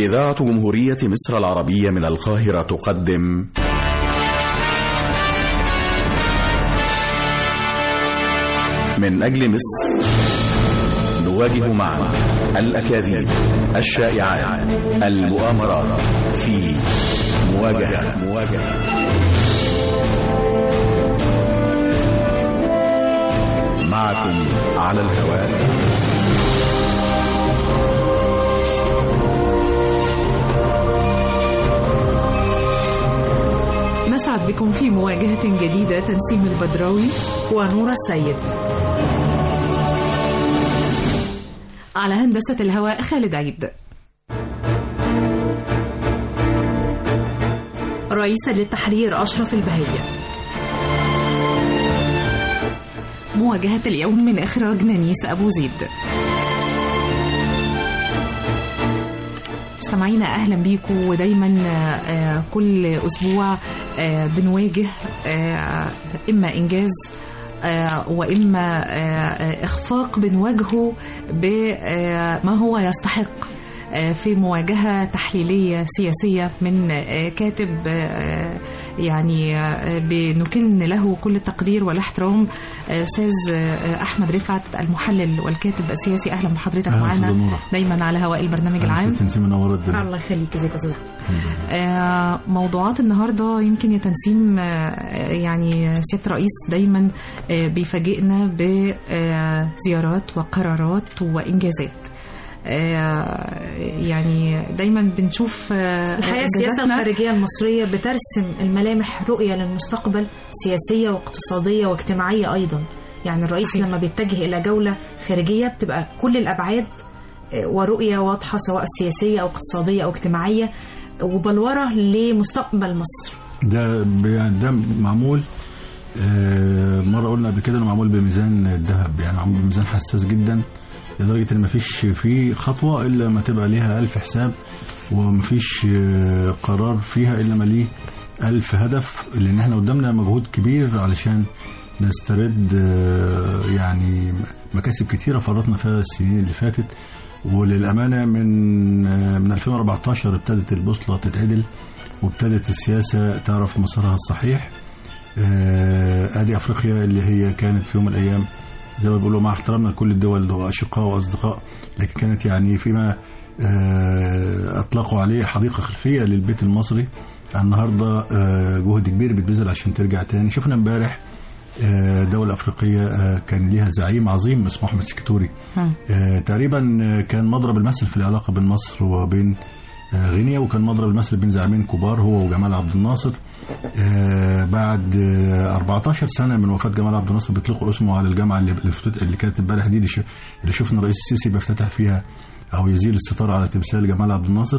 إذاعة جمهورية مصر العربية من القاهرة تقدم من أجل مصر نواجه معا الأكاذيب الشائعات المؤامرات في مواجهة مواجهة معكم على الهواء نسعد بكم في مواجهة جديدة تنسيم البدراوي ونور السيد على هندسة الهواء خالد عيد رئيسا للتحرير أشرف البهية مواجهة اليوم من إخراج نانيس أبو زيد مستمعينا أهلا بيكم ودايما آه، كل أسبوع آه، بنواجه آه، إما إنجاز آه، وإما آه، إخفاق بنواجهه بما هو يستحق آه، في مواجهة تحليلية سياسية من آه، كاتب آه، يعني آه، بنكن له كل التقدير والاحترام آه، أستاذ آه، أحمد رفعت المحلل والكاتب السياسي أهلا بحضرتك أهلا معنا أستاذة نورة. دايما على هواء البرنامج العام تنسيم منورة الدنيا الله يخليك ازيك يا استاذ آه، موضوعات النهارده يمكن يا تنسيم آه، يعني سياده الرئيس دايما آه، بيفاجئنا بزيارات وقرارات وانجازات آه، يعني دايما بنشوف آه، الحقيقه السياسه إنجازاتنا. الخارجيه المصريه بترسم الملامح رؤيه للمستقبل سياسيه واقتصاديه واجتماعيه ايضا يعني الرئيس صحيح. لما بيتجه الى جوله خارجيه بتبقى كل الابعاد آه، ورؤيه واضحه سواء سياسيه او اقتصاديه او اجتماعيه وبلوره لمستقبل مصر ده ب- ده معمول آه، مرة قلنا قبل كده انه معمول بميزان الذهب يعني معمول بميزان حساس جدا لدرجة ان مفيش فيه خطوة الا ما تبقى ليها ألف حساب ومفيش آه، قرار فيها الا ما ليه ألف هدف لان احنا قدامنا مجهود كبير علشان نسترد آه، يعني مكاسب كتيرة فرطنا فيها السنين اللي فاتت وللأمانة من آه، من 2014 ابتدت البوصلة تتعدل وابتدت السياسة تعرف مسارها الصحيح آه، ادي افريقيا اللي هي كانت في يوم من الايام زي ما بيقولوا مع احترامنا لكل الدول واشقاء واصدقاء لكن كانت يعني فيما آه، اطلقوا عليه حديقه خلفيه للبيت المصري النهارده آه، جهد كبير بيتبذل عشان ترجع تاني شفنا امبارح آه، دولة أفريقية آه، كان ليها زعيم عظيم اسمه أحمد سكتوري مم. آه، تقريبا آه، كان مضرب المثل في العلاقة بين مصر وبين آه، غينيا وكان مضرب المثل بين زعيمين كبار هو وجمال عبد الناصر آه، بعد آه، 14 سنة من وفاة جمال عبد الناصر بيطلقوا اسمه على الجامعة اللي اللي فت- اللي كانت امبارح دي اللي ش- اللي شفنا الرئيس السيسي بيفتتح فيها أو يزيل الستار على تمثال جمال عبد الناصر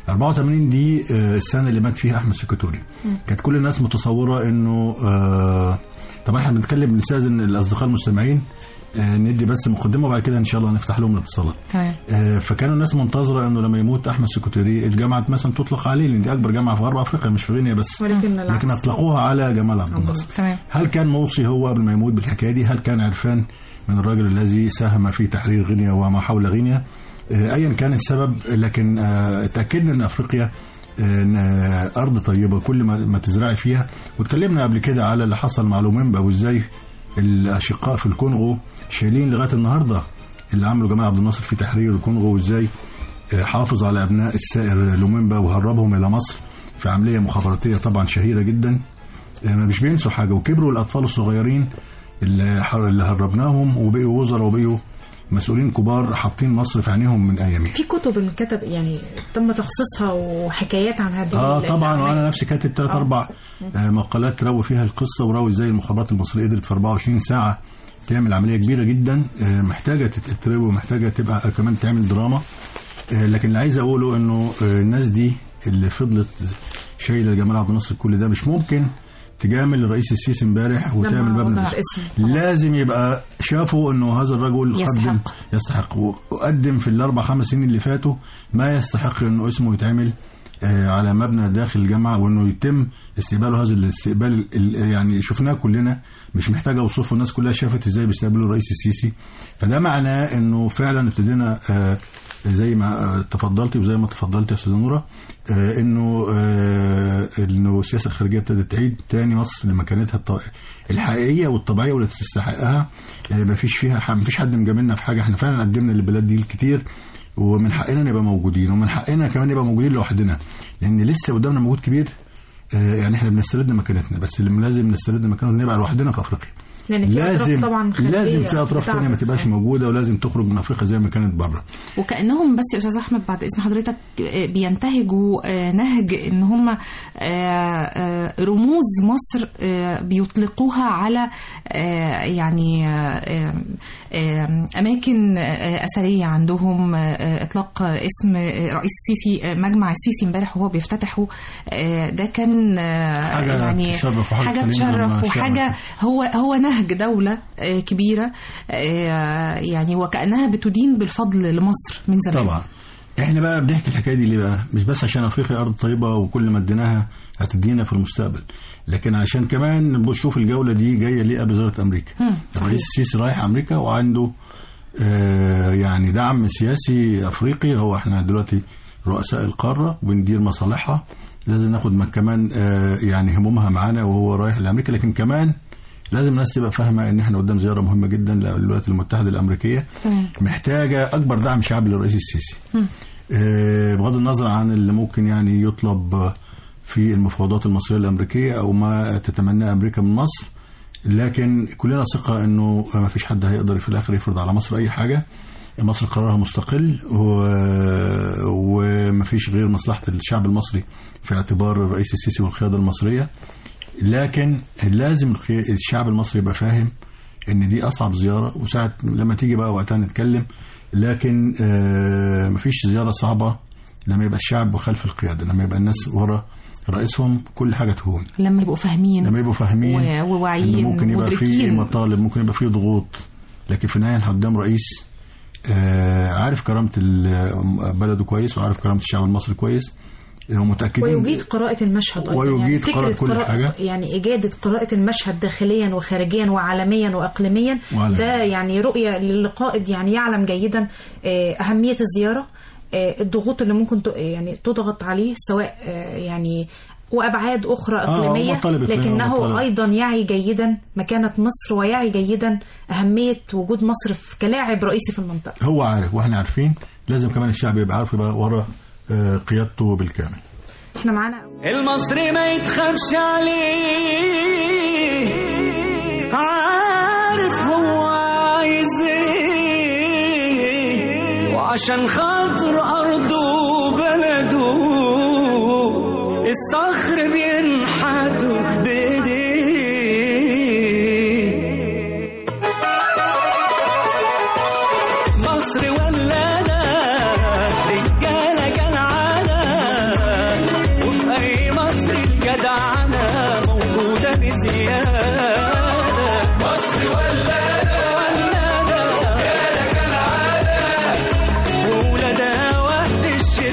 84 دي آه، السنة اللي مات فيها أحمد سكوتوري كانت كل الناس متصورة إنه آه، طبعا احنا بنتكلم بنستاذن الأصدقاء المستمعين آه، ندي بس مقدمة وبعد كده إن شاء الله نفتح لهم الاتصالات تمام آه، فكانوا الناس منتظره انه لما يموت احمد سكوتيري الجامعه مثلا تطلق عليه لان دي اكبر جامعه في غرب افريقيا مش في غينيا بس ولكن لكن اطلقوها على جمال عبد الناصر تمام هل كان موصي هو قبل ما يموت بالحكايه دي هل كان عرفان من الرجل الذي ساهم في تحرير غينيا وما حول غينيا آه، ايا كان السبب لكن آه، تاكدنا ان افريقيا آه، إن، آه، ارض طيبه كل ما ما تزرعي فيها واتكلمنا قبل كده على اللي حصل مع لوميمبا وازاي الاشقاء في الكونغو شايلين لغايه النهارده اللي عمله جمال عبد الناصر في تحرير الكونغو وازاي آه، حافظ على ابناء السائر لوميمبا وهربهم الى مصر في عمليه مخابراتيه طبعا شهيره جدا آه، مش بينسوا حاجه وكبروا الاطفال الصغيرين اللي حر- اللي هربناهم وبقوا وزراء وبقوا مسؤولين كبار حاطين مصر في عينيهم من ايامها في كتب انكتب يعني تم تخصيصها وحكايات عن هذه اه ال- طبعا الأعمال. وانا نفسي كاتب ثلاث آه. اربع آه مقالات روي فيها القصه وروي ازاي المخابرات المصريه قدرت في 24 ساعه تعمل عمليه كبيره جدا آه محتاجه تتروي ومحتاجه تبقى كمان تعمل دراما آه لكن اللي عايز اقوله انه آه الناس دي اللي فضلت شايله جمال عبد الناصر كل ده مش ممكن تجامل الرئيس السيسي امبارح وتعمل لما مبنى وضع الاسم. اسم لازم يبقى شافوا انه هذا الرجل يستحق. قدم يستحق وقدم في الاربع خمس سنين اللي فاتوا ما يستحق انه اسمه يتعمل آه، على مبنى داخل الجامعه وانه يتم استقباله هذا الاستقبال ال- ال- يعني شفناه كلنا مش محتاج اوصفه الناس كلها شافت ازاي بيستقبلوا الرئيس السيسي فده معناه انه فعلا ابتدينا آه، زي ما آه، تفضلتي وزي ما تفضلت يا استاذه نوره آه، انه آه، انه السياسه الخارجيه ابتدت تعيد تاني مصر لمكانتها الط- الحقيقيه والطبيعيه والتي تستحقها آه، مفيش فيها ح- مفيش حد مجاملنا في حاجه احنا فعلا قدمنا للبلاد دي الكتير ومن حقنا نبقى موجودين ومن حقنا كمان نبقى موجودين لوحدنا لان لسه قدامنا مجهود كبير آه، يعني احنا بنسترد مكانتنا بس اللي لازم نسترد مكانتنا نبقى لوحدنا في افريقيا لان في أطراف لازم طبعا خارجية لازم في اطراف بتعبر. ثانيه ما تبقاش موجوده ولازم تخرج من افريقيا زي ما كانت بره وكانهم بس يا استاذ احمد بعد اذن حضرتك آه، بينتهجوا آه، نهج ان هم آه، آه، رموز مصر آه، بيطلقوها على آه، يعني آه، آه، اماكن آه، اثريه عندهم آه، اطلاق اسم آه، رئيس السيسي آه، مجمع السيسي امبارح وهو بيفتتحه آه، ده كان آه، حاجة يعني تشرف وحاجة حاجه تخلينا لما تشرف الشعب وحاجه هو هو نهج دولة آه، كبيرة آه، يعني وكأنها بتدين بالفضل لمصر من زمان طبعا احنا بقى بنحكي الحكايه دي ليه بقى مش بس عشان افريقيا ارض طيبه وكل ما اديناها هتدينا في المستقبل لكن عشان كمان بنشوف الجوله دي جايه ليه قبل زياره امريكا مم، صحيح. الرئيس السيسي رايح امريكا وعنده آه يعني دعم سياسي افريقي هو احنا دلوقتي رؤساء القاره وبندير مصالحها لازم ناخد من كمان آه يعني همومها معانا وهو رايح لامريكا لكن كمان لازم الناس تبقى فاهمه ان احنا قدام زياره مهمه جدا للولايات المتحده الامريكيه تمام محتاجه اكبر دعم شعبي للرئيس السيسي مم. آه، بغض النظر عن اللي ممكن يعني يطلب في المفاوضات المصريه الامريكيه او ما تتمناه امريكا من مصر لكن كلنا ثقه انه ما فيش حد هيقدر في الاخر يفرض على مصر اي حاجه مصر قرارها مستقل و- ومفيش غير مصلحه الشعب المصري في اعتبار الرئيس السيسي والقياده المصريه لكن لازم القي- الشعب المصري يبقى فاهم ان دي اصعب زياره وساعه لما تيجي بقى وقتها نتكلم لكن آه، مفيش زياره صعبه لما يبقى الشعب خلف القياده لما يبقى الناس ورا رئيسهم كل حاجه تهون لما يبقوا فاهمين لما يبقوا فاهمين و- ان وواعيين ممكن يبقى في ومدركين مطالب ممكن يبقى في ضغوط لكن في النهايه احنا قدام رئيس آه، عارف كرامه ال- بلده كويس وعارف كرامه الشعب المصري كويس ومتاكدين ويجيد قراءة المشهد أيضا ويجيد يعني فكرة قراءة كل قراءة- حاجة. يعني إجادة قراءة المشهد داخليا وخارجيا وعالميا وإقليميا وعالمياً. ده يعني رؤية للقائد يعني يعلم جيدا آه، أهمية الزيارة آه، الضغوط اللي ممكن ت- يعني تضغط عليه سواء آه، يعني وأبعاد أخرى آه، إقليمية مطالب إقليمية لكنه ومطالب. أيضا يعي جيدا مكانة مصر ويعي جيدا أهمية وجود مصر في- كلاعب رئيسي في المنطقة هو عارف واحنا عارفين لازم كمان الشعب يبقى عارف يبقى ورا آه، قيادته بالكامل احنا معانا المصري ما يتخافش عليه عارف هو عايز ايه وعشان خاطر ارضه وبلده الصخر بينحت بايديه مصر ولادة رجالة كالعادة وفي أي مصر الجدعنة موجودة بزيادة مصر ولادة ولادة رجالة كالعادة وولادها وقت الشدة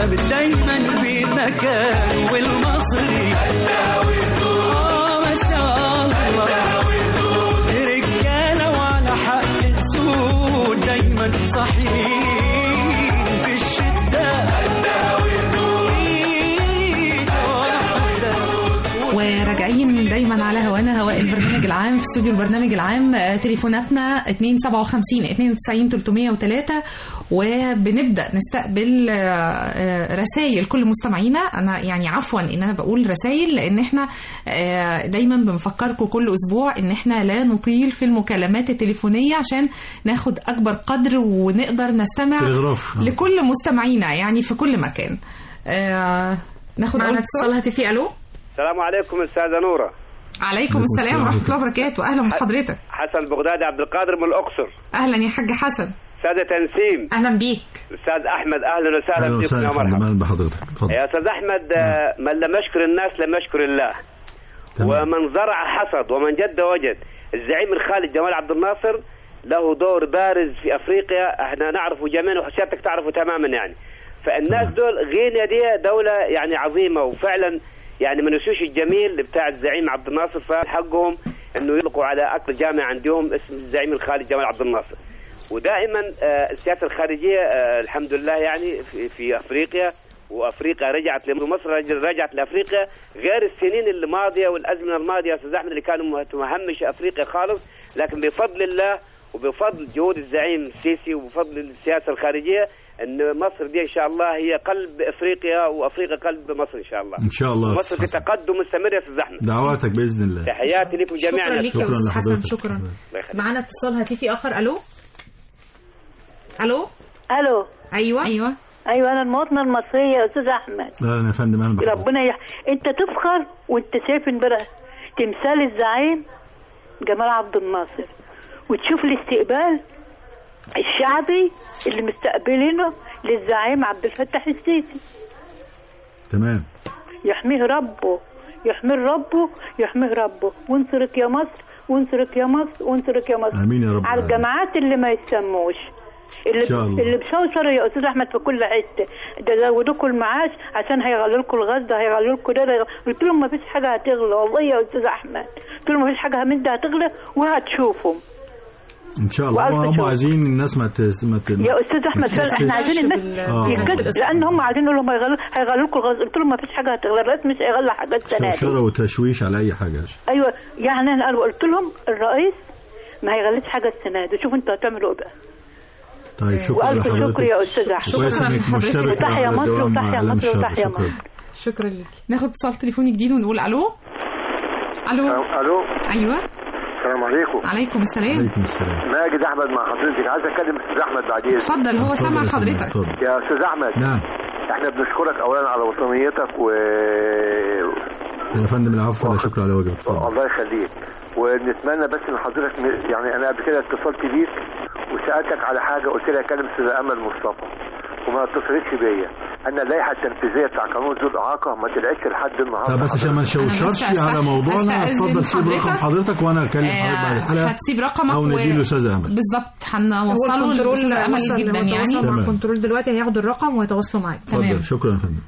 ثابت دايما في مكان والمصري آه ما شاء الله رجالة وعلى حق السود دايما صحيح في الشدة إيد واحدة وراجعين دايما على هوانا هواء البرنامج العام في استوديو البرنامج العام آه، تليفوناتنا 257 92 303 وبنبدا نستقبل رسائل كل مستمعينا انا يعني عفوا ان انا بقول رسائل لان احنا آه، دايما بنفكركم كل اسبوع ان احنا لا نطيل في المكالمات التليفونيه عشان ناخد اكبر قدر ونقدر نستمع تلغراف لكل مستمعينا يعني في كل مكان آه، ناخد معنا أول اتصال هاتفي الو السلام عليكم استاذه نوره عليكم السلام ورحمة الله وبركاته أهلا بحضرتك حسن بغدادي عبد القادر من الاقصر أهلا يا حاج حسن استاذه تنسيم اهلا بيك استاذ احمد اهلا وسهلا اهلا بكم وسهلا يا يا فندم مرحبا اهلا بحضرتك اتفضل يا استاذ احمد آه، من لم يشكر الناس لم يشكر الله تمام. ومن زرع حصد ومن جد وجد الزعيم الخالد جمال عبد الناصر له دور بارز في افريقيا احنا نعرفه جميعا وحسيتك تعرفه تماما يعني فالناس تمام. دول غينيا دي دولة يعني عظيمة وفعلا يعني من الوشوش الجميل بتاع الزعيم عبد الناصر فحقهم انه يطلقوا على اكبر جامع عندهم اسم الزعيم الخالد جمال عبد الناصر ودائما آه، السياسه الخارجيه آه، الحمد لله يعني في, في افريقيا وافريقيا رجعت لمصر رجعت لافريقيا غير السنين الماضيه والازمنه الماضيه يا استاذ احمد اللي كانوا مه- مهمش افريقيا خالص لكن بفضل الله وبفضل جهود الزعيم السيسي وبفضل السياسه الخارجيه ان مصر دي ان شاء الله هي قلب افريقيا وافريقيا قلب مصر ان شاء الله ان شاء الله مصر في تقدم مستمر يا استاذ احمد دعواتك باذن الله تحياتي لكم جميعا شكرا يا ليك يا شكراً استاذ حسن لحضرتك. شكرا الله يخليك. معانا اتصال هاتفي اخر الو الو الو ايوه أيوة ايوه انا المواطنه المصريه يا استاذ احمد اهلا يا فندم اهلا بحضرتك ربنا يح... انت تفخر وانت شايف امبارح تمثال الزعيم جمال عبد الناصر وتشوف الاستقبال الشعبي اللي مستقبلينه للزعيم عبد الفتاح السيسي تمام يحميه ربه يحميه ربه يحميه ربه وانصرك يا مصر وانصرك يا مصر وانصرك يا مصر امين يا رب على العالمين. الجماعات اللي ما يسموش اللي إن شاء الله. اللي بشوشروا يا استاذ احمد في كل حته ده زودوكوا المعاش عشان هيغلوا لكم الغاز ده هيغلوا لكم ده, ده قلت لهم ما فيش حاجه هتغلى والله يا استاذ احمد قلت لهم ما فيش حاجه من ده هتغلى وهتشوفوا ان شاء الله وألف هم هم شكر. عايزين الناس ما ت... ما ت... يا استاذ احمد ما فعلا احنا عايزين الناس آه. يكد لان هم عايزين يقولوا لهم هيغلوا هيغلوا لكم الغاز قلت لهم ما فيش حاجه هتغلى الرئيس مش هيغلى حاجات السنه دي شوشره وتشويش على اي حاجه ايوه يعني انا قالوا- قلت لهم الرئيس ما هيغليش حاجه السنه دي شوفوا انتوا هتعملوا ايه بقى طيب شكرا والف لحضرتك شكر يا استاذ احمد كويس شكراً انك لحضرتك. مشترك وتحيا على مصر دوام مع وتحيا إعلام مصر الشر. وتحيا شكراً. مصر. شكرا ليك ناخد اتصال تليفوني جديد ونقول ألو ألو الو أيوة السلام عليكم عليكم السلام عليكم السلام ماجد احمد مع حضرتك عايز اكلم استاذ احمد بعدين اتفضل هو اتفضل سامع يا فندم، حضرتك اتفضل. يا استاذ احمد نعم احنا بنشكرك اولا على وطنيتك و يا فندم العفو لا شكر على واجب اتفضل الله يخليك ونتمنى بس ان حضرتك م- يعني انا قبل كده اتصلت بيك وسالتك على حاجه قلت لي اكلم استاذ امل مصطفى وما اتصلتش بيا انا اللائحه التنفيذيه بتاع قانون ذو الاعاقه ما طلعتش لحد النهارده طب بس عشان ما أنا بس نشوشرش أست- على موضوعنا أستأذن اتفضل سيب رقم حضرتك. حضرتك وانا اكلم حضرتك بعد آه، الحلقه هتسيب رقمك او و- نديله استاذ امل بالظبط هو هنوصله الكنترول للاستاذ امل وصل جدا لما يعني تواصل مع تمام. الكنترول دلوقتي هياخدوا الرقم ويتواصلوا معاك تمام. اتفضل شكرا يا فندم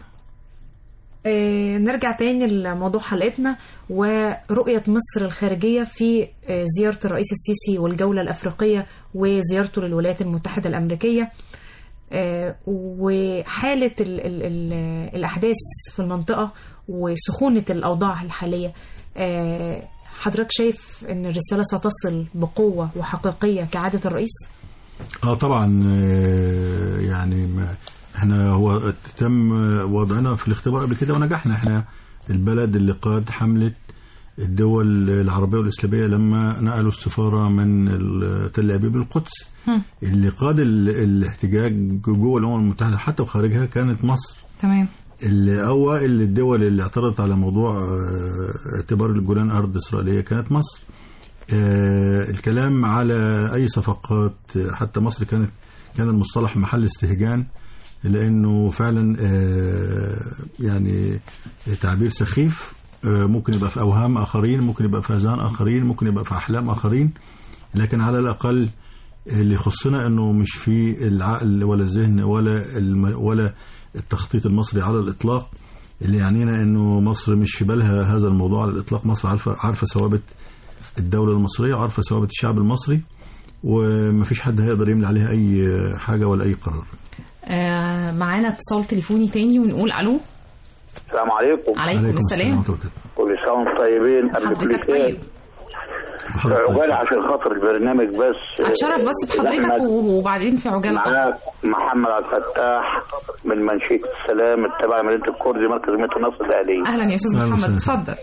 آه، نرجع تاني لموضوع حلقتنا ورؤية مصر الخارجية في آه، زيارة الرئيس السيسي والجولة الأفريقية وزيارته للولايات المتحدة الأمريكية آه، وحالة ال ال ال الأحداث في المنطقة وسخونة الأوضاع الحالية آه، حضرتك شايف أن الرسالة ستصل بقوة وحقيقية كعادة الرئيس؟ اه طبعا آه، يعني ما احنا هو تم وضعنا في الاختبار قبل كده ونجحنا احنا البلد اللي قاد حملة الدول العربية والإسلامية لما نقلوا السفارة من ال- تل أبيب للقدس هم. اللي قاد ال- الاحتجاج جوه الأمم المتحدة حتى وخارجها كانت مصر تمام اللي أوائل الدول اللي اعترضت على موضوع آه، اعتبار الجولان أرض إسرائيلية كانت مصر آه، الكلام على أي صفقات آه، حتى مصر كانت كان المصطلح محل استهجان لأنه فعلا آه، يعني تعبير سخيف آه، ممكن يبقى في أوهام آخرين ممكن يبقى في أذهان آخرين ممكن يبقى في أحلام آخرين لكن على الأقل اللي يخصنا انه مش في العقل ولا الذهن ولا الم ولا التخطيط المصري على الاطلاق اللي يعنينا انه مصر مش في بالها هذا الموضوع على الاطلاق مصر عارفه عارفه ثوابت الدوله المصريه وعارفه ثوابت الشعب المصري ومفيش حد هيقدر يملي عليها اي حاجه ولا اي قرار آه، معانا اتصال تليفوني تاني ونقول الو السلام عليكم عليكم السلام ورحمة الله وبركاته. كل سنه وانتم طيبين قبل كل حضرتك شيء طيب حضرتك طيب. عقبال عشان خاطر البرنامج بس اتشرف بس بحضرتك أحمد و- وبعدين في عجاله معاك محمد عبد الفتاح من منشيه السلام التابعه لمدينه الكردي مركز مدينه النصر الاهليه اهلا يا استاذ أهلا محمد وسهلا. اتفضل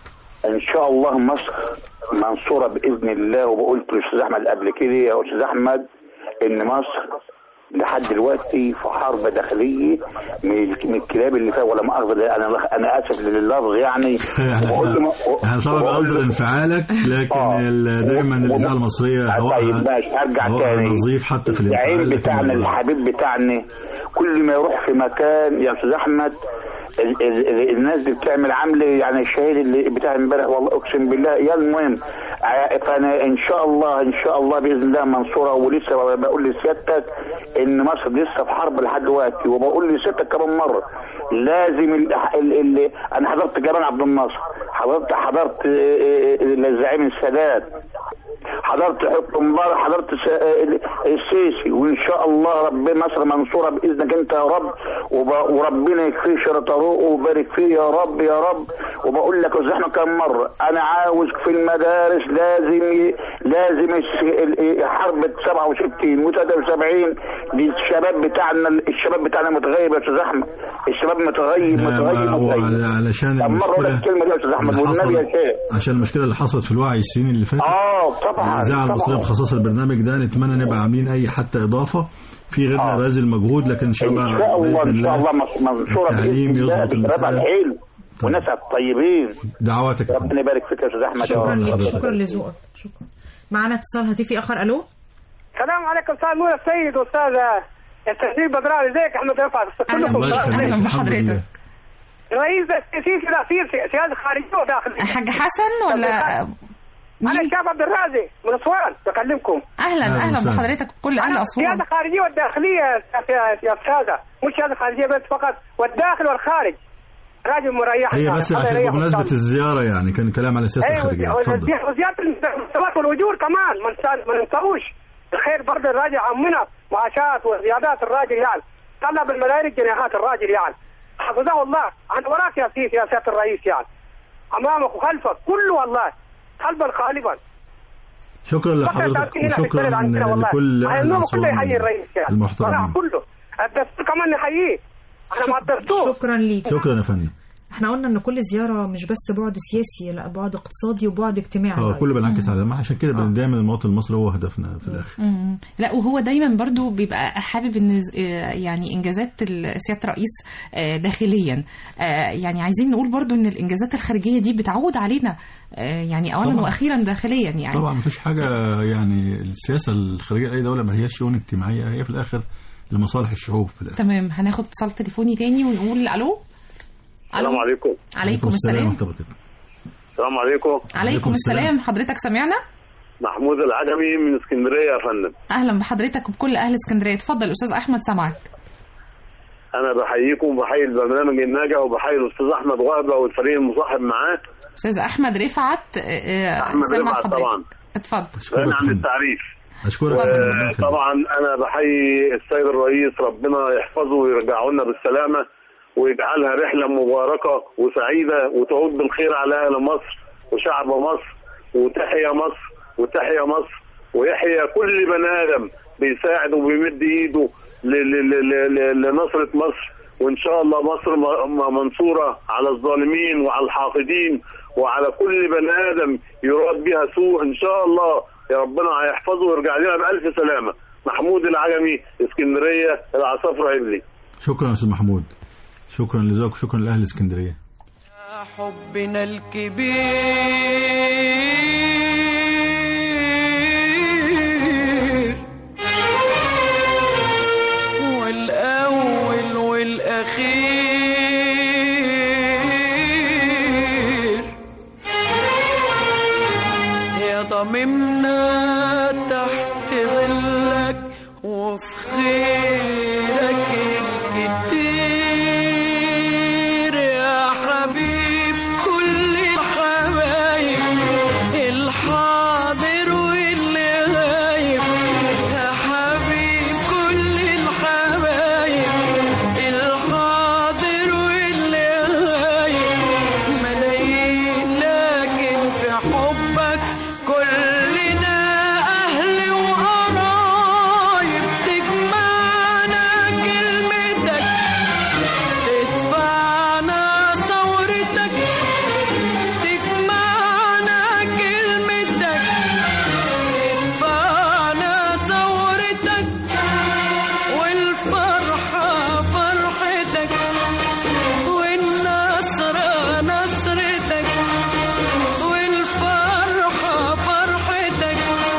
ان شاء الله مصر منصوره باذن الله وبقولت للاستاذ احمد قبل كده يا استاذ احمد ان مصر لحد دلوقتي في حرب داخليه من من الكلاب اللي فيها ولا مؤاخذه انا انا اسف لللفظ يعني وبقول له- احنا طبعا وبقول بقدر له- انفعالك لكن آه. ال- دايما الاذاعه المصريه طيب هواءها ماشي هرجع هواءها تاني نظيف حتى في الزعيم الانفعال بتاعنا لكن- الحبيب بتاعنا كل ما يروح في مكان يا استاذ احمد ال- ال- ال- الناس دي بتعمل عمله يعني الشهيد اللي بتاع امبارح والله اقسم بالله يا المهم ع- فانا ان شاء الله ان شاء الله باذن الله منصوره ولسه بقول لسيادتك ان مصر لسه في حرب لحد دلوقتي وبقول لسيادتك كمان مره لازم ال ال ال انا حضرت جمال عبد الناصر حضرت حضرت آه، آه، الزعيم السادات حضرت حكم مبارك حضرت س- السيسي وان شاء الله رب مصر منصوره باذنك انت يا رب وب- وربنا يكفيه شر طريقه ويبارك فيه يا رب يا رب وبقول لك يا احنا كم مره انا عاوز في المدارس لازم ي... لازم الس- ال- حرب 67 و 73 دي الشباب بتاعنا الشباب بتاعنا متغيب يا استاذ احمد الشباب متغيب لا، متغيب ما هو متغيب على- علشان طب مره اقول لك المشكله الكلمه دي يا استاذ احمد اللي والنبي يا حصل شيخ عشان المشكله اللي حصلت في الوعي السنين اللي فاتت اه طبعا الاذاعه المصريه طبعا. بخصوص البرنامج ده نتمنى نبقى عاملين اي حتى اضافه في غيرنا آه. باذل مجهود لكن ان شاء الله ان شاء الله بإذن ان شاء الله مص- منصوره التعليم باذن الله يظبط بشبابها المسائل. الحلو وناس الطيبين دعواتك يا فندم. ربنا يبارك فيك يا استاذ احمد يا شكرا رب. ليك حضرتك. شكرا لذوقك شكرا معانا اتصال هاتفي اخر الو السلام عليكم استاذ نور السيد واستاذ التسجيل بدران ازيك احمد رفعت أهلا كلكم الله بك. يخليك. أهلا الحمد بحضرتك. لله. رئيس السيسي الاخير في سياسه خارجيه وداخليه حاج حسن ولا انا مين؟ الشاب عبد الرازق من اسوان بكلمكم اهلا أهلا اهلا وسهلا. بحضرتك كل اهل انا اسوان السياسه الخارجيه والداخليه يا- يا- يا استاذه مش السياسه الخارجيه بس فقط والداخل والخارج راجل مريح هي يعني. بس الله عشان يريحه بمناسبه ويسلمه. الزياره يعني كان كلام على السياسه ايوه الخارجيه اتفضل وزي- وزياده المرتبات والاجور كمان ما ننسى- ما ننساوش الخير برضه الراجل عمنا معاشات وزيادات الراجل يعني طلع بالملايين الجنيهات الراجل يعني حفظه الله عن وراك يا سيدي يا سياده الرئيس يعني امامك وخلفك كله والله قلبا قالبا شكرا لحضرتك تعرفين هنا في وشكرا البلد عندنا والله. لكل مع اهل انه كله يحيي اسوان الرئيس يعني صراحه المحترمين كله الدستور كمان نحييه احنا مع الدستور شكرا ليك شكرا يا فندم احنا قلنا ان كل زياره مش بس بعد سياسي لا بعد اقتصادي وبعد اجتماعي اه أيضاً. كله بنعكس على ما عشان كده دايما المواطن المصري هو هدفنا في الاخر مم. لا وهو دايما برضو بيبقى حابب ان ز- آه، يعني انجازات ال- سياده الرئيس آه، داخليا آه، يعني عايزين نقول برضو ان الانجازات الخارجيه دي بتعود علينا آه، يعني اولا طبعاً. واخيرا داخليا يعني طبعا مفيش حاجه يعني السياسه الخارجيه لاي دوله ما هياش شؤون اجتماعيه هي في الاخر لمصالح الشعوب في الاخر تمام هناخد اتصال تليفوني تاني ونقول الو السلام عليكم عليكم السلام ورحمة الله وبركاته. السلام عليكم عليكم السلام حضرتك سامعنا محمود العجمي من اسكندريه يا فندم اهلا بحضرتك وبكل اهل اسكندريه اتفضل استاذ احمد سامعك انا بحييكم وبحيي البرنامج الناجح وبحيي الاستاذ احمد وهبه والفريق المصاحب معاه استاذ احمد رفعت آه، آه، احمد سامع رفعت حضرتك. طبعا اتفضل غني عن فندم. التعريف اشكرك اتفضل. فندم. ربنا يخليك. طبعا انا بحيي السيد الرئيس ربنا يحفظه ويرجعه لنا بالسلامه ويجعلها رحله مباركه وسعيده وتعود بالخير على اهل مصر وشعب مصر وتحيا مصر وتحيا مصر ويحيا كل بني ادم بيساعد وبيمد ايده ل- ل- ل- ل- لنصره مصر وان شاء الله مصر م- م- منصوره على الظالمين وعلى الحاقدين وعلى كل بني ادم يراد بها سوء ان شاء الله يا ربنا هيحفظه ويرجع لنا بالف سلامه محمود العجمي اسكندريه العصافره عبلي شكرا يا استاذ محمود شكرا لذوقك وشكرا لاهل اسكندريه حبنا الكبير والأول والأخير يا ضممنا تحت ظل وفي خيرك الكتير يا حبيب كل الحبايب الحاضر واللي غايب يا حبيب كل الحبايب الحاضر واللي غايب ملايين لكن في حبك كلنا أهل وقرايب تجمعنا كلمتك تدفعنا ثورتك تجمعنا كلمتك تدفعنا ثورتك والفرحة فرحتك والنصر نصرتك والفرحة فرحتك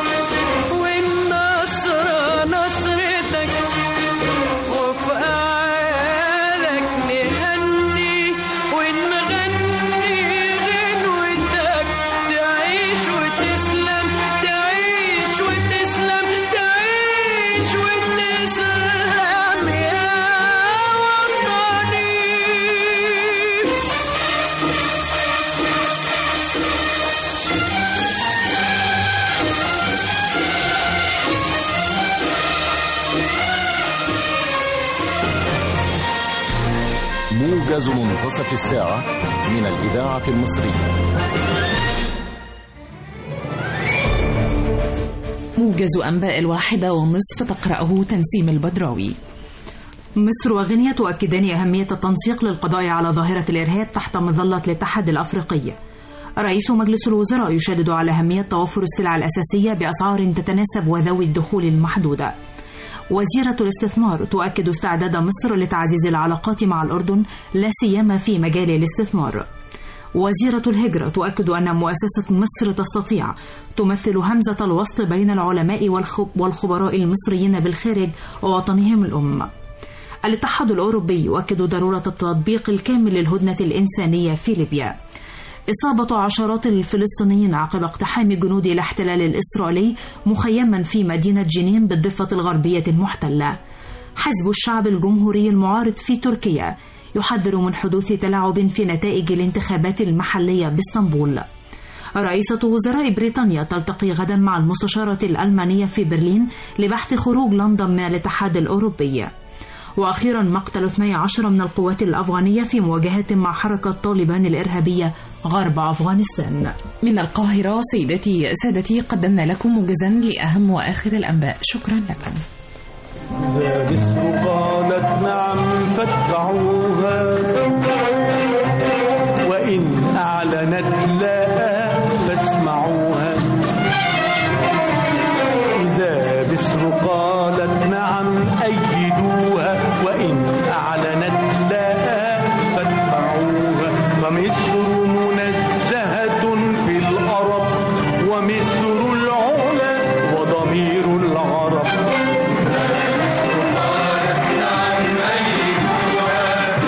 والنصر نصرتك وفي أعيالك نهني ونغني غنوتك تعيش وتسلم تعيش وتسلم تعيش وتسلم يا وطني موجز منتصف الساعة من الإذاعة المصرية موجز أنباء الواحدة والنصف تقرأه تنسيم البدراوي مصر وغينيا تؤكدان أهمية التنسيق للقضاء على ظاهرة الإرهاب تحت مظلة الاتحاد الأفريقي رئيس مجلس الوزراء يشدد على أهمية توفر السلع الأساسية بأسعار تتناسب وذوي الدخول المحدودة وزيرة الاستثمار تؤكد استعداد مصر لتعزيز العلاقات مع الأردن لا سيما في مجال الاستثمار وزيرة الهجرة تؤكد أن مؤسسة مصر تستطيع تمثل همزة الوسط بين العلماء والخب- والخبراء المصريين بالخارج ووطنهم الأم الاتحاد الأوروبي يؤكد ضرورة التطبيق الكامل للهدنة الإنسانية في ليبيا إصابة عشرات الفلسطينيين عقب اقتحام جنود الاحتلال الإسرائيلي مخيما في مدينة جنين بالضفة الغربية المحتلة حزب الشعب الجمهوري المعارض في تركيا يحذر من حدوث تلاعب في نتائج الانتخابات المحلية باسطنبول رئيسة وزراء بريطانيا تلتقي غدا مع المستشارة الألمانية في برلين لبحث خروج لندن من الاتحاد الأوروبي وأخيرا مقتل 12 من القوات الأفغانية في مواجهة مع حركة طالبان الإرهابية غرب أفغانستان من القاهرة سيدتي سادتي قدمنا لكم موجزا لأهم وآخر الأنباء شكرا لكم إذا مصر قالت نعم فاتبعوها وإن أعلنت لا فاسمعوها إذا مصر قالت نعم أيدوها وإن أعلنت لا فاتبعوها فمصر منزهة في الأرب ومصر العلا وضمير العرب مصر قالت نعم أيدوها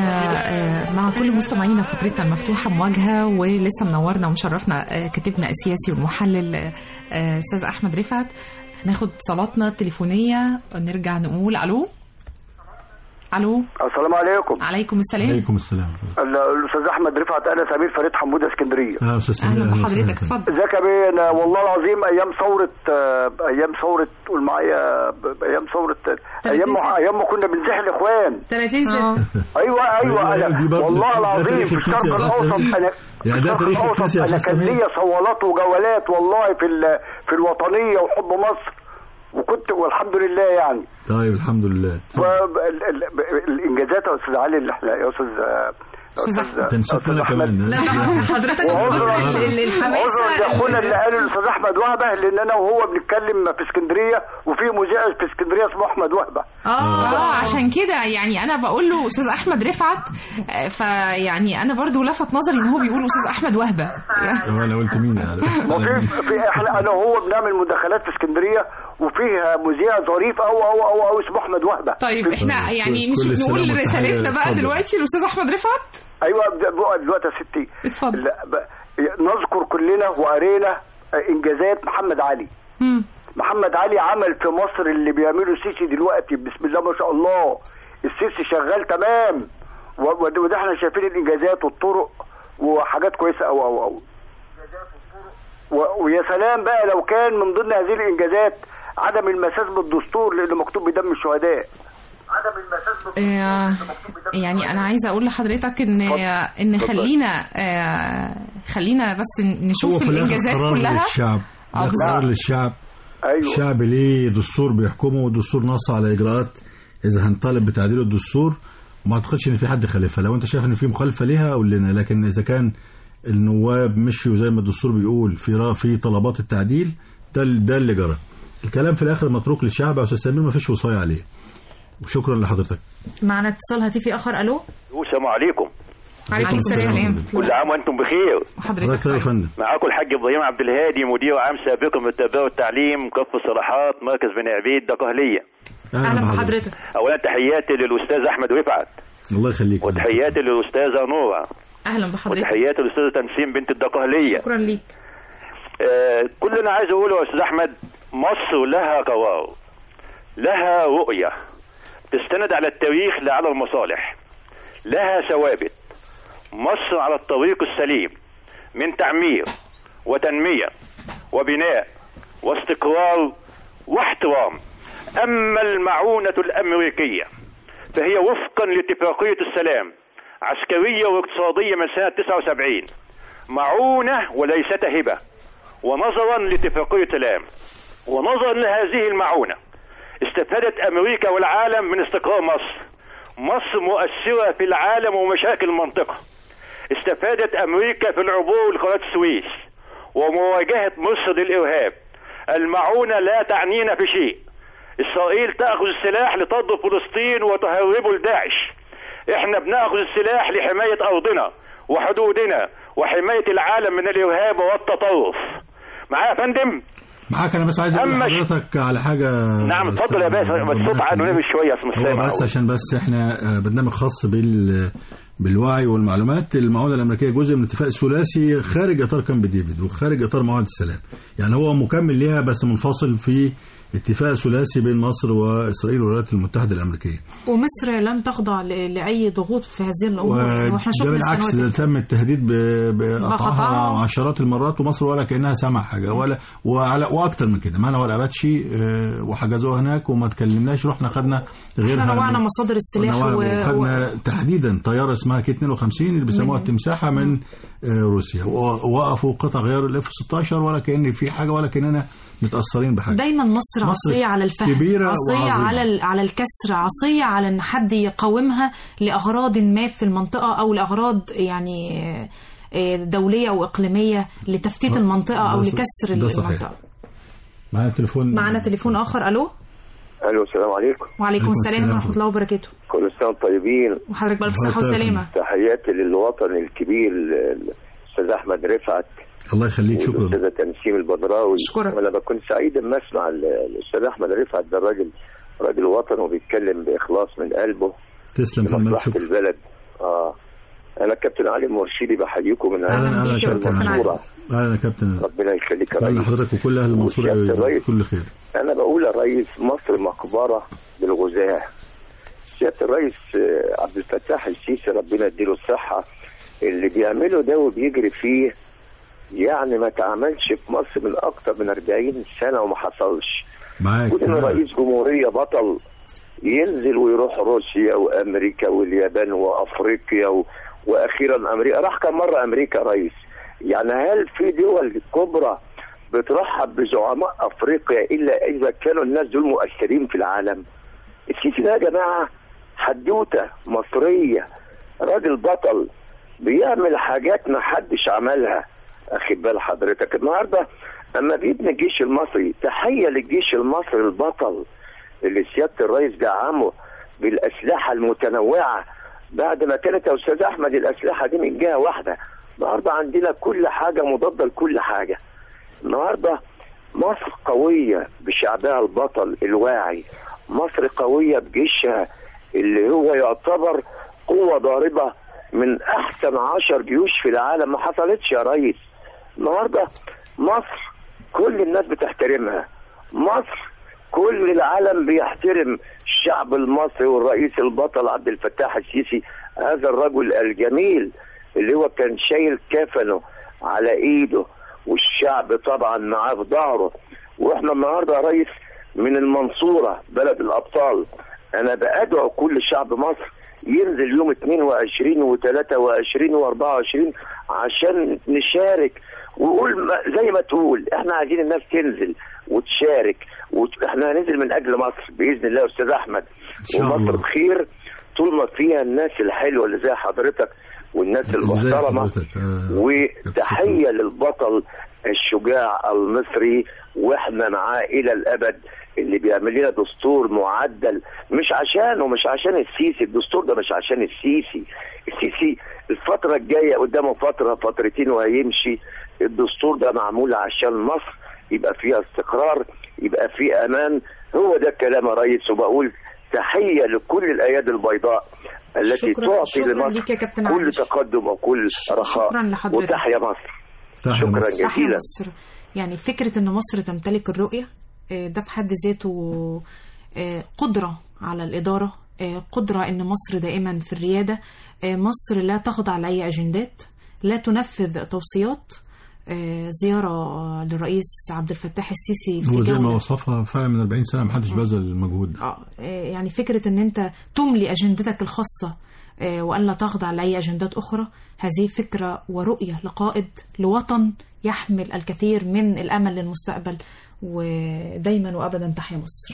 آه، مع كل مستمعينا فترتنا المفتوحة مواجهة ولسه منورنا ومشرفنا آه، كاتبنا السياسي والمحلل آه، أستاذ أحمد رفعت هناخد اتصالاتنا التليفونية ونرجع نقول ألو ألو السلام عليكم عليكم السلام عليكم السلام ال- الاستاذ احمد رفعت انا سمير فريد حموده اسكندريه اهلا استاذ سمير أهلا أهلا بحضرتك وسهلا. اتفضل ازيك يا بيه انا والله العظيم ايام ثوره آه، ايام ثوره قول معايا ب- ايام ثوره ايام ما ايام ما كنا بنزيح الاخوان 30 سنة ايوه ايوه أيوة، دي انا برضه- والله ده العظيم تاريخ في الشرق الكنيسة. الاوسط انا يعني في ده الشرق تاريخ الاوسط الكنيسة يا انا أستاذ كان سمير. ليا صولات وجولات والله في ال- في الوطنيه وحب مصر وكنت والحمد لله يعني طيب الحمد لله و- ال- ال- الانجازات يا استاذ علي اللي احنا يا استاذ يا استاذ تنسيت انا كمان لا حضرتك وعذرا ال- ال- الحماسة عذرا لاخونا اللي قال الاستاذ احمد وهبه لان انا وهو بنتكلم في اسكندريه وفي مذيع في اسكندريه اسمه احمد وهبه اه اه عشان كده يعني انا بقول له استاذ احمد رفعت آه، فيعني انا برضو لفت نظري ان هو بيقول استاذ احمد وهبه هو انا قلت مين يعني ما في في احنا انا وهو بنعمل مداخلات في اسكندريه وفيه مذيع ظريف او او او او اسمه احمد وهبه طيب احنا يعني كل نشوف السلام نقول والتحية. رسالتنا بقى اتفضل. دلوقتي الاستاذ احمد رفعت ايوه بقى دلوقتي يا ستي اتفضل لا، ب- نذكر كلنا وقرينا انجازات محمد علي محمد علي عمل في مصر اللي بيعمله السيسي دلوقتي بسم الله ما شاء الله السيسي شغال تمام و- و- وده احنا شايفين الانجازات والطرق وحاجات كويسه قوي قوي قوي ويا سلام بقى لو كان من ضمن هذه الانجازات عدم المساس بالدستور لانه مكتوب بدم الشهداء عدم المساس آه، يعني انا عايزه اقول لحضرتك ان ان اتفضل. خلينا آه، خلينا بس هو نشوف في الآخر الانجازات قرار كلها للشعب آه، ده قرار بالظبط. للشعب أيوة. الشعب ليه دستور بيحكمه والدستور نص على اجراءات اذا هنطالب بتعديل الدستور وما اعتقدش ان في حد خالفها لو انت شايف ان في مخالفه ليها قول لنا لكن اذا كان النواب مشوا زي ما الدستور بيقول في را- في طلبات التعديل ده ال- ده اللي جرى الكلام في الاخر متروك للشعب يا استاذ سمير ما فيش وصايه عليه وشكرا لحضرتك معنا اتصال هاتفي اخر الو السلام عليكم عليكم السلام كل عام وانتم بخير حضرتك طيب يا فندم معاكم الحاج ابراهيم عبد الهادي مدير عام سابق من التربيه والتعليم كف الصلاحات مركز بني عبيد دقهليه اهلا بحضرتك اولا تحياتي للاستاذ احمد رفعت الله يخليك وتحياتي للاستاذه نوره اهلا بحضرتك وتحياتي للاستاذه تنسيم بنت الدقهليه شكرا ليك آه، كل اللي انا عايز اقوله يا استاذ احمد مصر لها قرار لها رؤيه تستند على التاريخ لا على المصالح لها ثوابت مصر على الطريق السليم من تعمير وتنميه وبناء واستقرار واحترام اما المعونه الامريكيه فهي وفقا لاتفاقيه السلام عسكريه واقتصاديه من سنه 79 معونه وليست هبه ونظرا لاتفاقيه سلام ونظرا لهذه المعونه استفادت امريكا والعالم من استقرار مصر مصر مؤثره في العالم ومشاكل المنطقه استفادت امريكا في العبور لقناه السويس ومواجهه مصر للارهاب المعونه لا تعنينا في شيء اسرائيل تاخذ السلاح لتضرب فلسطين وتهربه لداعش احنا بناخذ السلاح لحمايه ارضنا وحدودنا وحمايه العالم من الارهاب والتطرف معايا يا فندم معاك انا بس عايز اقول أما ش- لحضرتك على حاجه نعم اتفضل يا باشا بس الصوت عنه نبي شويه اسمه هو السامع بس عشان بس احنا آه، برنامج خاص بال بالوعي والمعلومات المعونه الامريكيه جزء من اتفاق ثلاثي خارج اطار كامب ديفيد وخارج اطار معاهده السلام يعني هو مكمل ليها بس منفصل في اتفاق ثلاثي بين مصر واسرائيل والولايات المتحده الامريكيه ومصر لم تخضع ل- لاي ضغوط في هذه الامور واحنا وده شفنا بالعكس السنوات ده تم التهديد ب- بقطعها. بقطعها عشرات المرات ومصر ولا كانها سمع حاجه ولا وعلى واكتر من كده معنا ورقه باتشي آه، وحجزوها هناك وما تكلمناش رحنا خدنا غيرها احنا نوعنا من- مصادر السلاح و... و... خدنا تحديدا طياره اسمها كي 52 اللي بيسموها من- التمساحه من آه، روسيا ووقفوا قطع غيار الاف 16 ولا كان في حاجه ولا كاننا متاثرين بحاجه دايما مصر, مصر عصيه على الفهم كبيرة عصيه وعظيمة. على ال- على الكسر عصيه على ان حد يقاومها لاغراض ما في المنطقه او لاغراض يعني آه، دوليه او اقليميه لتفتيت المنطقه او ده ص- لكسر ده صحيح. المنطقه معانا تليفون معنا تليفون اخر الو الو السلام عليكم وعليكم السلام ورحمه الله وبركاته كل سنه وانتم طيبين وحضرتك بألف صحه وسلامه تحياتي للوطن الكبير الاستاذ احمد رفعت الله يخليك شكرا والاستاذه تنسيم البدراوي أشكرك. وانا بكون سعيد اما اسمع ال- الاستاذ احمد رفعت ده راجل راجل وطن وبيتكلم باخلاص من قلبه تسلم في المال لمصلحه شكرا البلد اه انا كابتن علي مرشدي بحييكم من اهلا اهلا هذه يا كابتن المنصورة. علي. اهلا يا كابتن ربنا يخليك يا اهلا ريس حضرتك وكل اهل المنصوره وسيادة الرئيس. كل خير انا بقول يا ريس مصر مقبره بالغزاه سياده الرئيس آه، عبد الفتاح السيسي ربنا يديله الصحه اللي بيعمله ده وبيجري فيه يعني ما اتعملش في مصر من اكتر من 40 سنه وما حصلش معاك كون إن رئيس جمهوريه بطل ينزل ويروح روسيا وامريكا واليابان وافريقيا و... واخيرا امريكا راح كم مره امريكا يا ريس يعني هل في دول كبرى بترحب بزعماء افريقيا الا اذا كانوا الناس دول مؤثرين في العالم السيسي ده يا جماعه حدوته مصريه راجل بطل بيعمل حاجات ما حدش عملها اخد بال حضرتك النهارده اما بيبني الجيش المصري تحيه للجيش المصري البطل اللي سياده الرئيس دعمه بالاسلحه المتنوعه بعد ما كانت يا استاذ احمد الاسلحه دي من جهه واحده النهارده عندنا كل حاجه مضاده لكل حاجه النهارده مصر قويه بشعبها البطل الواعي مصر قويه بجيشها اللي هو يعتبر قوه ضاربه من احسن عشر جيوش في العالم ما حصلتش يا ريس النهارده مصر كل الناس بتحترمها مصر كل العالم بيحترم الشعب المصري والرئيس البطل عبد الفتاح السيسي هذا الرجل الجميل اللي هو كان شايل كفنه على ايده والشعب طبعا معاه في ظهره واحنا النهارده يا ريس من المنصوره بلد الابطال انا بادعو كل شعب مصر ينزل يوم 22 و23 و24 عشان نشارك وقول ما- زي ما تقول احنا عايزين الناس تنزل وتشارك وت... احنا هننزل من اجل مصر باذن الله يا استاذ احمد شاء ومصر الله. بخير طول ما فيها الناس الحلوه اللي زي حضرتك والناس اللي زي المحترمه حضرتك، آه، وتحيه للبطل الشجاع المصري واحنا معاه الى الابد اللي بيعمل لنا دستور معدل مش عشانه مش عشان السيسي الدستور ده مش عشان السيسي السيسي الفتره الجايه قدامه فتره فترتين وهيمشي الدستور ده معمول عشان مصر يبقى فيها استقرار يبقى فيه امان هو ده الكلام يا ريس وبقول تحيه لكل الايادي البيضاء التي شكراً- تعطي شكراً لمصر ليك يا كابتن كل علي. تقدم وكل رخاء شكراً لحضرتك. وتحيا مصر تحيا شكرا مصر. تحيا جزيلا مصر يعني فكرة أن مصر تمتلك الرؤية آه، ده في حد ذاته آه، قدرة على الإدارة آه، قدرة أن مصر دائما في الريادة آه، مصر لا تخضع لأي أجندات لا تنفذ توصيات آه، زيارة للرئيس عبد الفتاح السيسي في هو زي ما جولة وصفها فعلا من 40 سنه ما حدش بذل المجهود ده آه، يعني فكرة ان انت تملي اجندتك الخاصة آه، وان لا تخضع لاي اجندات اخرى هذه فكرة ورؤية لقائد لوطن يحمل الكثير من الامل للمستقبل ودايما وابدا تحيا مصر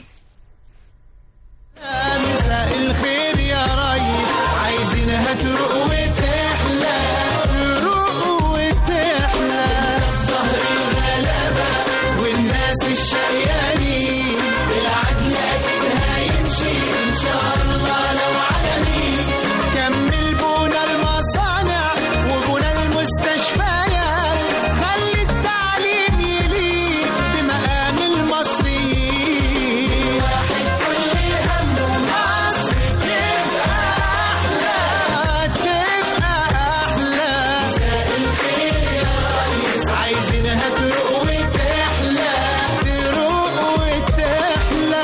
مساء الخير يا ريس عايزينها تروق وتحلى تروق وتحلى ظهر الغلابة والناس الشقيانين بالعدل أكيد هيمشي إن شاء الله لو عالمين كمل بونا المصانع وبونا المستشفيات خلي التعليم يليق بمقام المصريين واحد كل همه مصر تبقى أحلى تبقى أحلى مساء الخير يا ريس عايزينها تروق وتحلى تروق وتحلى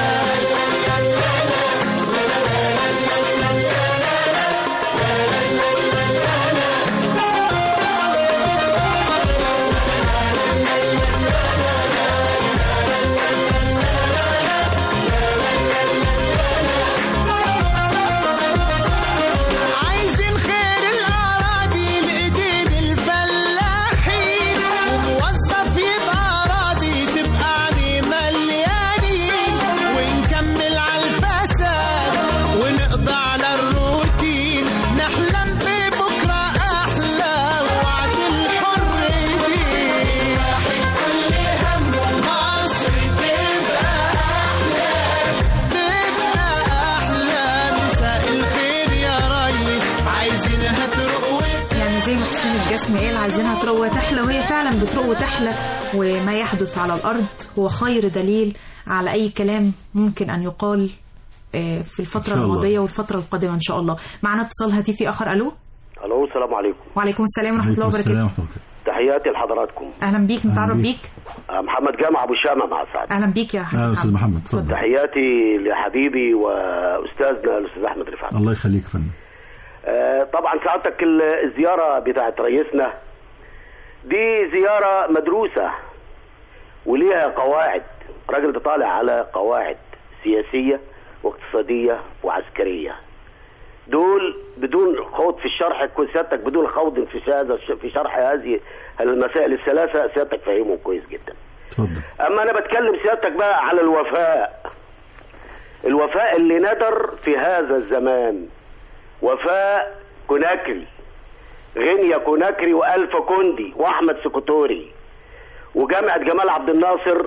عايزين خير الأراضي لإيدين الفلاحين وموظف يبقى راضي تبقى عليه مليانين ونكمل على الفساد ونقضى على الروتين نحلم ببكرة أحلى وعد الحر دين واحد كل همه مصر تبقى أحلى تبقى أحلى مساء الخير يا ريس عايزينها تروق يعني زي ما حسين الجسم قال عايزينها تروق وتحلى وهي فعلا بتروق وتحلى وما يحدث على الارض هو خير دليل على اي كلام ممكن ان يقال آه، في إن الفترة شاء الله. الماضية والفترة القادمة إن شاء الله معنا اتصال هاتفي آخر ألو الو السلام عليكم وعليكم السلام ورحمة الله وبركاته تحياتي لحضراتكم أهلا بيك نتعرف بيك آه، محمد جامع ابو شامه مع سعد أهلا بيك يا اهلا استاذ محمد اتفضل تحياتي لحبيبي واستاذنا الاستاذ احمد رفعت الله يخليك يا فندم آه، طبعا سعادتك ال- الزياره بتاعت رئيسنا دي زياره مدروسه وليها قواعد راجل ده طالع على قواعد سياسيه واقتصاديه وعسكريه دول بدون خوض في الشرح كل سيادتك بدون خوض في هذا في شرح هذه المسائل الثلاثه سيادتك فاهمهم كويس جدا اتفضل اما انا بتكلم سيادتك بقى على الوفاء الوفاء اللي ندر في هذا الزمان وفاء كوناكري غينيا كوناكري والف كوندي واحمد سكوتوري وجامعه جمال عبد الناصر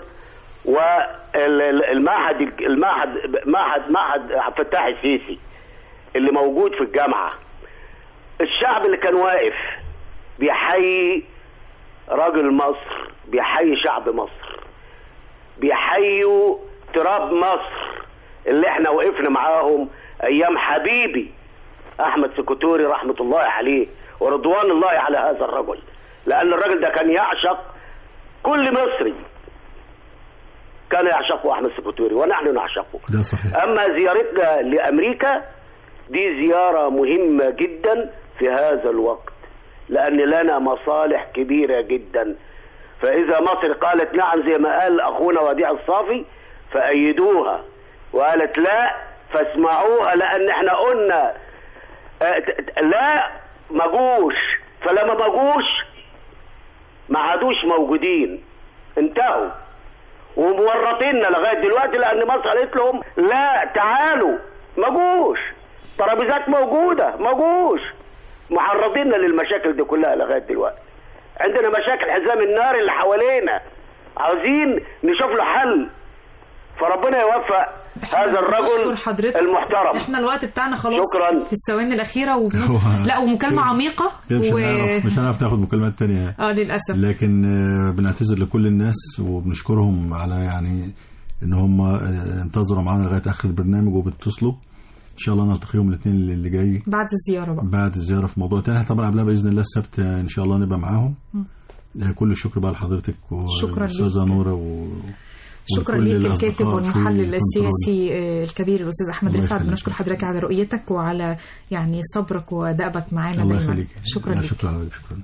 والمعهد المعهد معهد معهد عبد الفتاح السيسي اللي موجود في الجامعه الشعب اللي كان واقف بيحيي راجل مصر بيحيي شعب مصر بيحيوا تراب مصر اللي احنا وقفنا معاهم ايام حبيبي احمد سكوتوري رحمه الله عليه ورضوان الله على هذا الرجل لان الرجل ده كان يعشق كل مصري كان يعشقه احمد سكوتوري ونحن نعشقه ده صحيح اما زيارتنا لامريكا دي زياره مهمه جدا في هذا الوقت لان لنا مصالح كبيره جدا فاذا مصر قالت نعم زي ما قال اخونا وديع الصافي فايدوها وقالت لا فاسمعوها لان احنا قلنا آه، ت- ت- لا مجوش فلما مجوش ما عادوش موجودين انتهوا ومورطيننا لغايه دلوقتي لان مصر قالت لهم لا تعالوا مجوش ترابيزات موجوده مجوش معرضيننا للمشاكل دي كلها لغايه دلوقتي عندنا مشاكل حزام النار اللي حوالينا عاوزين نشوف له حل فربنا يوفق هذا الرجل بشكر حضرتك المحترم احنا الوقت بتاعنا خلاص شكراً. في الثواني الأخيرة وب... هو- لا ومكالمة عميقة كده مش و... هنعرف مش هنعرف ناخد مكالمات تانية اه للأسف لكن آه، بنعتذر لكل الناس وبنشكرهم على يعني ان هم آه، انتظروا معانا لغايه اخر البرنامج وبيتصلوا ان شاء الله نلتقيهم الاثنين اللي جاي بعد الزيارة بقى بعد الزياره في موضوع تاني إحنا طبعا قبلها باذن الله السبت آه، ان شاء الله نبقى معاهم مم. آه، كل الشكر بقى لحضرتك شكراً والاستاذه ليك. نوره و شكرا ولكل ليك الأصدقاء الكاتب في والمحلل كنترول. السياسي آه، الكبير الاستاذ احمد الله رفعت يخليك. بنشكر حضرتك على رؤيتك وعلى يعني صبرك ودأبك معانا الله دايما يخليك شكرا لا لك شكرا على شكرا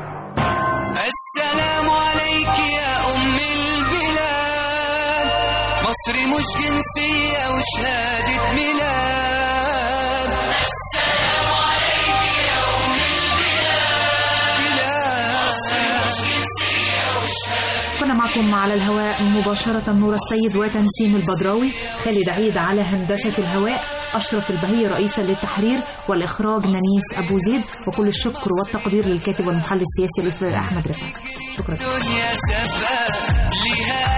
السلام عليك يا أم البلاد مصر مش جنسية وشهادة ميلاد السلام عليك يا أم البلاد مصر مش جنسية وشهادة كنا معكم على الهواء مباشرة نور السيد وتنسيم البدراوي خالد عيد على هندسة الهواء أشرف البهي رئيسا للتحرير والإخراج نانيس أبو زيد وكل الشكر والتقدير للكاتب والمحلل السياسي الأستاذ أحمد رفعت شكرا الدنيا سابقة ليها